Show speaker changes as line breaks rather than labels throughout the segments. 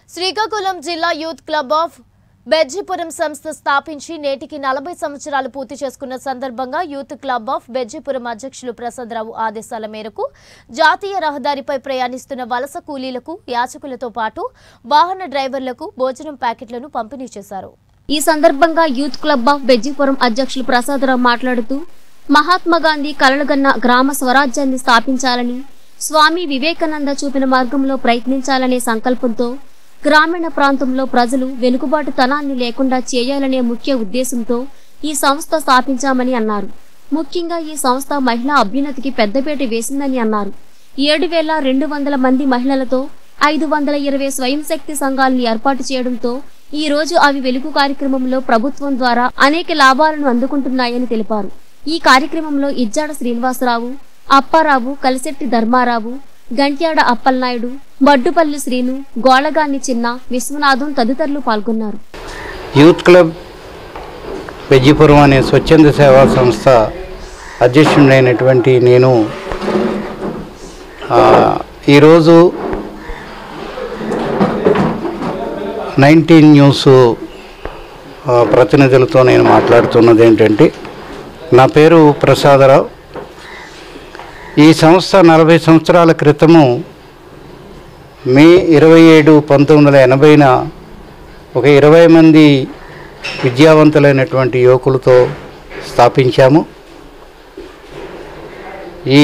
శ్రీకాకుళం జిల్లా youth club of Bejjipuram సంస్థ స్థాపించి నేటికి నలభై సంవత్సరాలు పూర్తి చేసుకున్న సందర్భంగా యూత్ క్లబ్ ఆఫ్ బెజ్జిపురం అధ్యక్షులు ప్రసాదరావు ఆదేశాల మేరకు జాతీయ రహదారిపై ప్రయాణిస్తున్న వలస కూలీలకు యాచకులతో పాటు వాహన డ్రైవర్లకు భోజనం ప్యాకెట్లను పంపిణీ చేశారు
ఈ సందర్భంగా యూత్ క్లబ్ ఆఫ్ బెజ్జిపురం అధ్యక్షులు ప్రసాదరావు మాట్లాడుతూ మహాత్మా గాంధీ కలలుగన్న గ్రామ స్వరాజ్యాన్ని స్థాపించాలని స్వామి వివేకానంద చూపిన మార్గంలో ప్రయత్నించాలనే సంకల్పంతో గ్రామీణ ప్రాంతంలో ప్రజలు వెనుకబాటుతనాన్ని లేకుండా చేయాలనే ముఖ్య ఉద్దేశంతో ఈ సంస్థ స్థాపించామని అన్నారు ముఖ్యంగా ఈ సంస్థ మహిళా అభ్యున్నతికి పెద్దపీట వేసిందని అన్నారు ఏడు వేల రెండు వందల మంది మహిళలతో ఐదు వందల ఇరవై స్వయం శక్తి సంఘాలను ఏర్పాటు చేయడంతో ఈ రోజు అవి వెలుగు కార్యక్రమంలో ప్రభుత్వం ద్వారా అనేక లాభాలను అందుకుంటున్నాయని తెలిపారు ఈ కార్యక్రమంలో ఇజ్జాడ శ్రీనివాసరావు అప్పారావు కలిశెట్టి ధర్మారావు గంట్యాడ అప్పలనాయుడు బడ్డుపల్లి శ్రీను గోళగాన్ని చిన్న విశ్వనాథం తదితరులు పాల్గొన్నారు
యూత్ క్లబ్ పెజ్జిపురం అనే స్వచ్ఛంద సేవా సంస్థ అధ్యక్షుడైనటువంటి నేను ఆ, ఈరోజు నైన్టీన్ న్యూస్ ఆ, ప్రతినిధులతో నేను మాట్లాడుతున్నది ఏంటంటే నా పేరు ప్రసాదరావు ఈ సంస్థ నలభై సంవత్సరాల క్రితము మే ఇరవై ఏడు పంతొమ్మిది వందల ఎనభైన ఒక ఇరవై మంది విద్యావంతులైనటువంటి యువకులతో స్థాపించాము ఈ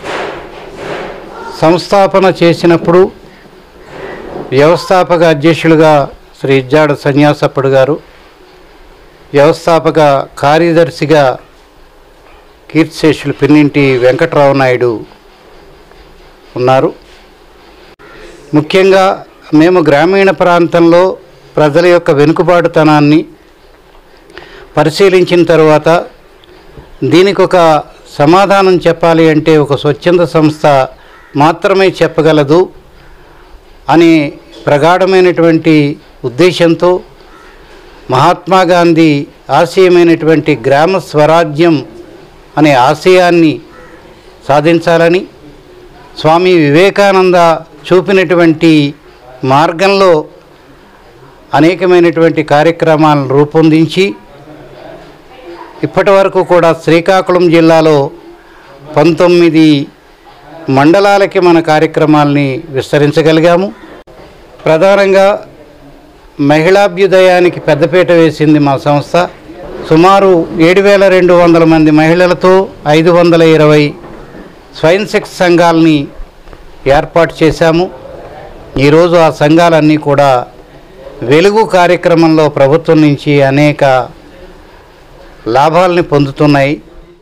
సంస్థాపన చేసినప్పుడు వ్యవస్థాపక అధ్యక్షులుగా శ్రీ ఇజ్జాడ సన్యాసప్పుడు గారు వ్యవస్థాపక కార్యదర్శిగా కీర్తిశేషులు పిన్నింటి వెంకట్రావు నాయుడు ఉన్నారు ముఖ్యంగా మేము గ్రామీణ ప్రాంతంలో ప్రజల యొక్క వెనుకబాటుతనాన్ని పరిశీలించిన తర్వాత దీనికి ఒక సమాధానం చెప్పాలి అంటే ఒక స్వచ్ఛంద సంస్థ మాత్రమే చెప్పగలదు అనే ప్రగాఢమైనటువంటి ఉద్దేశంతో మహాత్మా గాంధీ ఆశయమైనటువంటి గ్రామ స్వరాజ్యం అనే ఆశయాన్ని సాధించాలని స్వామి వివేకానంద చూపినటువంటి మార్గంలో అనేకమైనటువంటి కార్యక్రమాలను రూపొందించి ఇప్పటి వరకు కూడా శ్రీకాకుళం జిల్లాలో పంతొమ్మిది మండలాలకి మన కార్యక్రమాల్ని విస్తరించగలిగాము ప్రధానంగా మహిళాభ్యుదయానికి పెద్దపీట వేసింది మా సంస్థ సుమారు ఏడు వేల రెండు వందల మంది మహిళలతో ఐదు వందల ఇరవై స్వయం శక్తి సంఘాలని ఏర్పాటు చేశాము ఈరోజు ఆ సంఘాలన్నీ కూడా వెలుగు కార్యక్రమంలో ప్రభుత్వం నుంచి అనేక లాభాలని పొందుతున్నాయి